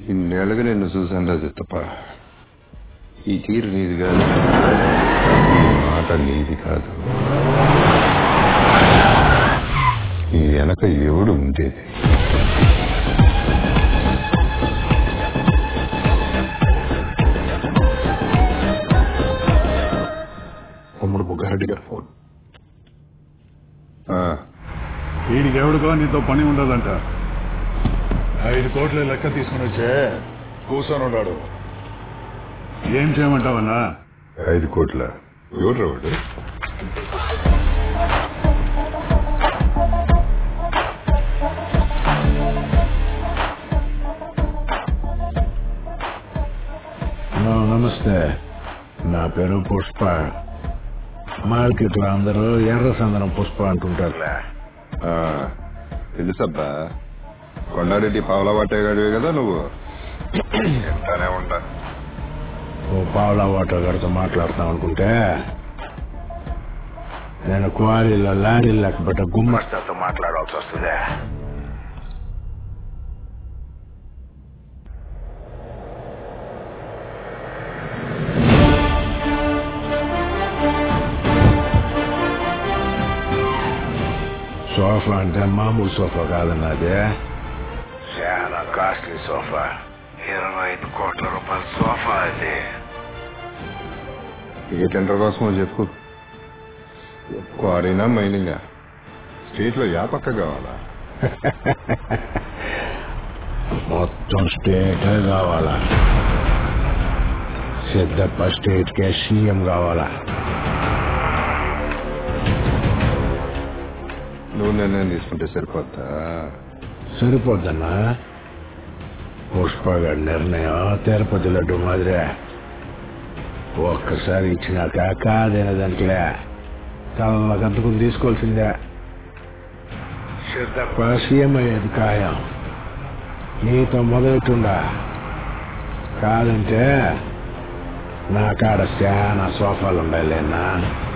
ఇన్నేళ్ళగా నిన్ను చూశాను రా చిత్తప్ప ఈ తీరు నీది కాదు ఈ మాట నీది కాదు ఈ వెనక ఎవడు ఉండేది ఉమ్మడి బుగ్గారెడ్డి గారు ఫోన్ ఆ, వీడికి ఎవడికో నీతో పని ఉండదంట ఐదు కోట్ల లెక్క తీసుకుని వచ్చే కూర్చొని ఉన్నాడు ఏం చేయమంటావన్నా ఐదు కోట్ల ఎవడు వాడు నమస్తే నా పేరు పుష్ప మార్కెట్ లో అందరూ ఎర్ర సందనం పుష్ప అంటుంటారులే ఆ, తెలుసబ్బా కొండారెడ్డి పావలా పట్టేగాడివే కదా నువ్వు ఎంతనే ఉంటా ఓ పావులా వాటర్ గారితో మాట్లాడతాం అనుకుంటే నేను క్వారీలో లారీ లేకపోతే గుమ్మస్తాతో మాట్లాడాల్సి వస్తుంది సోఫా అంటే మామూలు సోఫా కాదన్నది చాలా కాస్ట్లీ సోఫా ఇరవై ఐదు కోట్ల రూపాయల సోఫా అది ఏ టెండర్ కోసమో చెప్పు క్వారీనా మైనింగా స్టేట్ లో యా పక్క కావాలా మొత్తం స్టేట్ కావాలా సిద్ధప్ప స్టేట్ కే సీఎం కావాలా నువ్వు నిర్ణయం తీసుకుంటే సరిపోతా సరిపోద్దన్నా పుష్పగాడి నిర్ణయం తిరుపతి లడ్డు మాదిరే ఒక్కసారి ఇచ్చినాక కాదనేదంట్లే తల్లకంతకుని తీసుకోవాల్సిందే సిద్ధప్ప సీఎం అయ్యేది ఖాయం నీతో మొదలెట్టుండా కాదంటే నా కాడ చాలా సోఫాలు ఉండాలి